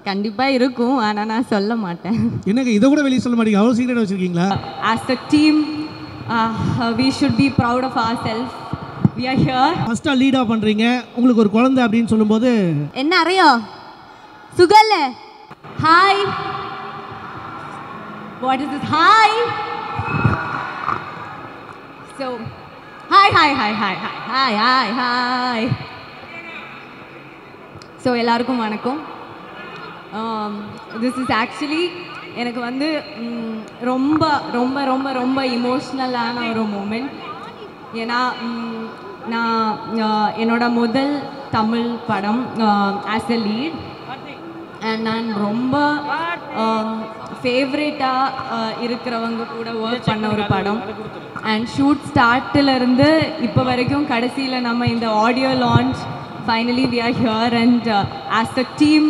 கண்டிப்பாக இருக்கும் ஆனால் நான் சொல்ல மாட்டேன் என்னங்க இதை கூட வெளியே சொல்ல மாட்டீங்க அவ்வளோ சீக்கிரம் வச்சுருக்கீங்களா as a team we should be proud of our self we are here ஃபஸ்ட்டாக லீடாக பண்ணுறீங்க உங்களுக்கு ஒரு குழந்தை அப்படின்னு சொல்லும்போது என்ன അറിയോ സുഖല്ലേ hi what is this hi so hi hi hi hi hi hi hi so எல்லாருக்கும் வணக்கம் திஸ் இஸ் ஆக்சுவலி எனக்கு வந்து ம், ரொம்ப ரொம்ப ரொம்ப ரொம்ப இமோஷ்னலான ஒரு மூமெண்ட் ஏன்னா ம், நான் அஹ், என்னோட முதல் தமிழ் படம் ஆஸ் எ லீட் அண்ட் நான் ரொம்ப ஃபேவரேட்டாக இருக்கிறவங்க கூட ஒர்க் பண்ண ஒரு படம் அண்ட் ஷூட் ஸ்டார்ட்டிலேருந்து இப்போ வரைக்கும் கடைசியில் நம்ம இந்த audio launch finally we are here and as a team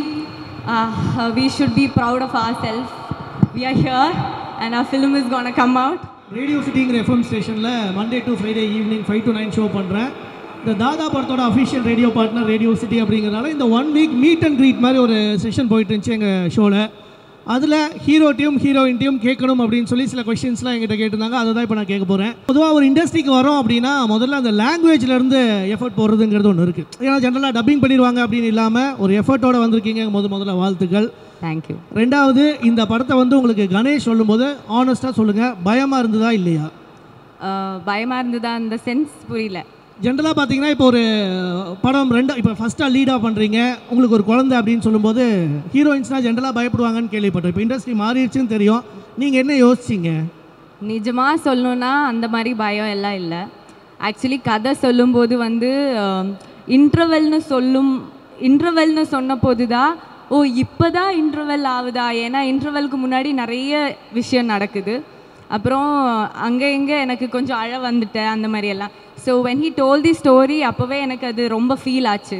we should be proud of our self we are here and our film is gonna come out radio சிட்டிங்கிற FM ஸ்டேஷனில் Monday to Friday evening five to nine show பண்ணுறேன் இந்த தாதா படத்தோட official radio partner radio city அப்படிங்கிறனால இந்த one week meet and greet மாதிரி ஒரு செஷன் போயிட்டு இருந்துச்சு எங்கள் ஷோவில் அதில் ஹீரோட்டையும் ஹீரோயின்ட்டையும் கேட்கணும் அப்படின்னு சொல்லி சில கொஷின்ஸ்லாம் எங்கிட்ட கேட்டிருந்தாங்க அதை தான் இப்போ நான் கேட்க போகிறேன் பொதுவாக ஒரு இண்டஸ்ட்ரிக்கு வரோம் அப்படின்னா முதல்ல அந்த லாங்குவேஜ்லேருந்து எஃபர்ட் போடுறதுங்கிறது ஒன்று இருக்குது ஏன்னா ஜென்ரலாக டப்பிங் பண்ணிடுவாங்க அப்படின்னு இல்லாமல் ஒரு எஃபர்ட்டோட வந்திருக்கீங்க முத முதல்ல வாழ்த்துக்கள் தேங்க்யூ ரெண்டாவது இந்த படத்தை வந்து உங்களுக்கு கணேஷ் சொல்லும்போது ஆனஸ்ட்டாக சொல்லுங்கள் பயமாக இருந்ததா இல்லையா பயமாக இருந்ததா அந்த சென்ஸ் புரியல ஜென்ரலாக பார்த்தீங்கன்னா இப்போ ஒரு படம் ரெண்டு இப்போ ஃபஸ்ட்டாக லீடாக பண்ணுறீங்க உங்களுக்கு ஒரு குழந்தை அப்படின்னு சொல்லும்போது ஹீரோயின்ஸ்னால் ஜென்ரலாக பயப்படுவாங்கன்னு கேள்விப்பட்டோம் இப்போ இண்டஸ்ட்ரி மாறிடுச்சுன்னு தெரியும் நீங்கள் என்ன யோசிச்சிங்க நிஜமாக சொல்லணும்னா அந்த மாதிரி பயம் எல்லாம் இல்லை ஆக்சுவலி கதை சொல்லும்போது வந்து இன்டர்வெல்னு சொல்லும் இன்டர்வெல்னு சொன்ன போது தான் ஓ இப்போ தான் இன்டர்வெல் ஆகுதா ஏன்னா இன்டர்வெல்க்கு முன்னாடி நிறைய விஷயம் நடக்குது அப்புறம் அங்கே இங்கே எனக்கு கொஞ்சம் அழ வந்துட்டேன் அந்த மாதிரி எல்லாம் so when he told the story அப்போவே எனக்கு அது ரொம்ப ஃபீல் ஆச்சு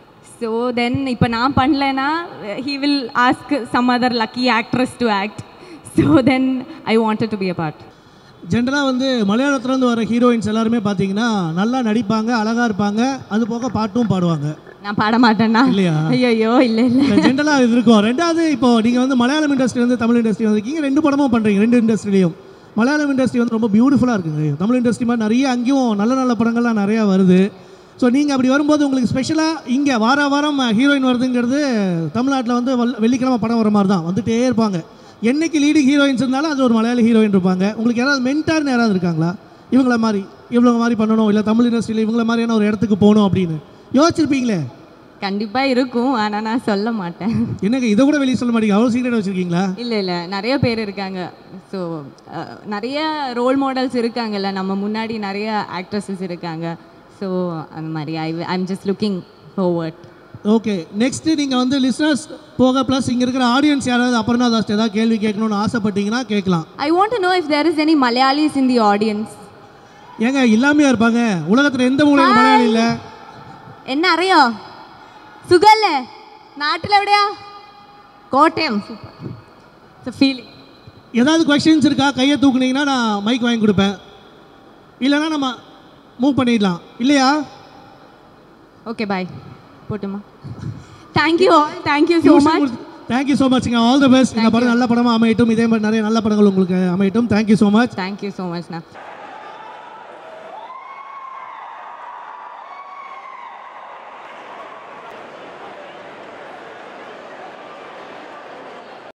ஸோ தென் இப்போ நான் பண்ணலைன்னா he will ask some other lucky actress to act so then I wanted to be a part ஜென்ரலாக வந்து மலையாளத்துலேருந்து வர ஹீரோயின்ஸ் எல்லாருமே பார்த்தீங்கன்னா நல்லா நடிப்பாங்க அழகாக இருப்பாங்க அது போக பாட்டும் பாடுவாங்க நான் பாட மாட்டேன்னா இல்லையா? ஐயோ இல்லை இல்லை ஜென்ரலாக இது இருக்கும் ரெண்டாவது இப்போ நீங்கள் வந்து மலையாளம் இண்டஸ்ட்ரிலேருந்து தமிழ் இண்டஸ்ட்ரி வந்திருக்கீங்க ரெண்டு படமும் பண்ணுறீங்க ரெண்டு இண்டஸ்ட்ரிலையும் மலையாளம் இண்டஸ்ட்ரி வந்து ரொம்ப பியூட்டிஃபுல்லாக இருக்குங்க தமிழ் இண்டஸ்ட்ரி மாதிரி நிறைய அங்கேயும் நல்ல நல்ல படங்கள்லாம் நிறையா வருது ஸோ நீங்கள் அப்படி வரும்போது உங்களுக்கு ஸ்பெஷலாக இங்கே வார வாரம் ஹீரோயின் வருதுங்கிறது தமிழ்நாட்டில் வந்து வல்- வெள்ளிக்கிழமை படம் வர மாதிரி தான் வந்துட்டே இருப்பாங்க என்னைக்கு லீடிங் ஹீரோயின்ஸ் இருந்தாலும் அது ஒரு மலையாளி ஹீரோயின் இருப்பாங்க உங்களுக்கு யாராவது மென்டார்னு யாராவது இருக்காங்களா இவங்கள மாதிரி இவங்கள மாதிரி பண்ணணும் இல்லை தமிழ் இண்டஸ்ட்ரியில் இவங்கள மாதிரியான ஒரு இடத்துக்கு போகணும் அப்படின்னு யோசிச்சிருப்பீங்களே கண்டிப்பாக இருக்கும் ஆனால் நான் சொல்ல மாட்டேன் என்னங்க இதை கூட வெளியே சொல்ல மாட்டீங்க அவ்வளோ சீக்கிரம் வச்சுருக்கீங்களா இல்லை இல்லை நிறைய பேர் இருக்காங்க ஸோ நிறைய ரோல் மாடல்ஸ் இருக்காங்கல்ல நம்ம முன்னாடி நிறைய ஆக்ட்ரஸஸ் இருக்காங்க ஸோ அந்த மாதிரி I I'm just looking forward okay next நீங்கள் வந்து லிஸ்னர்ஸ் போக ப்ளஸ் இங்கே இருக்கிற ஆடியன்ஸ் யாராவது அப்புறம் தாஸ்ட் ஏதாவது கேள்வி கேட்கணும்னு ஆசைப்பட்டீங்கன்னா கேட்கலாம் I want to know if there is any Malayalis in the audience ஏங்க இல்லாமையா இருப்பாங்க உலகத்தில் எந்த மூலையில் மலையாளி இல்லை എന്നെ അറിയോ സുഖല്ലേ നാട്ടിലെവിടെയാ കോട്ടയം സൂപ്പർ ഫീലിംഗ് ஏதாவது கொஸ்டின்ஸ் இருக்கா கையை தூக்குனீங்கன்னா நான் மைக் வாங்கி கொடுப்பேன் இல்லைன்னா நம்ம மூவ் பண்ணிடலாம் இல்லையா ஓகே பாய் போட்டுமா thank you all thank you so much thank you so மச்ங்க ஆல் த பெஸ்ட் இந்த படம் நல்ல படமாக அமையட்டும் இதே மாதிரி நிறைய நல்ல படங்கள் உங்களுக்கு அமையட்டும் thank you so much thank you so மச்ண்ணா